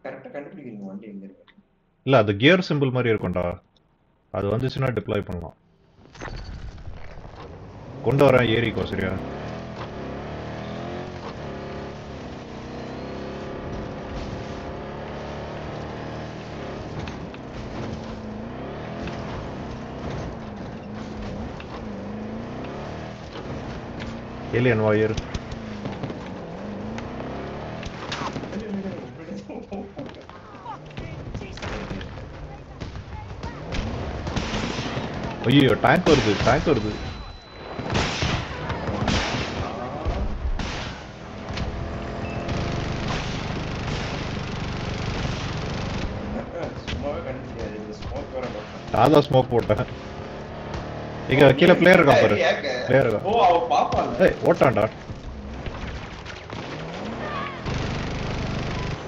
கரெக்டா கண்டுபிடிக்கிறீங்க வண்டி எங்க இருக்கு இல்ல அது கியர் சிம்பிள் மாதிரி இருக்கும்டா அது வந்துச்சுன்னா டிப்ளாய் பண்ணலாம் கொண்டு வரேன் ஏறிக்கோ சரியா ஏலியன் வாயர் ஐயோ டேங்க் வருது டேங்க் வருது சும்மாவே கண்டுபிடிக்காது இந்த ஸ்மோக் வர நான் தான் ஸ்மோக் போட்டேன் இங்க கீழே பிளேயர் இருக்கான் பாரு பிளேயர் இருக்கான் ஓ அவ பாப்பால ஏய் ஓட்டான்டா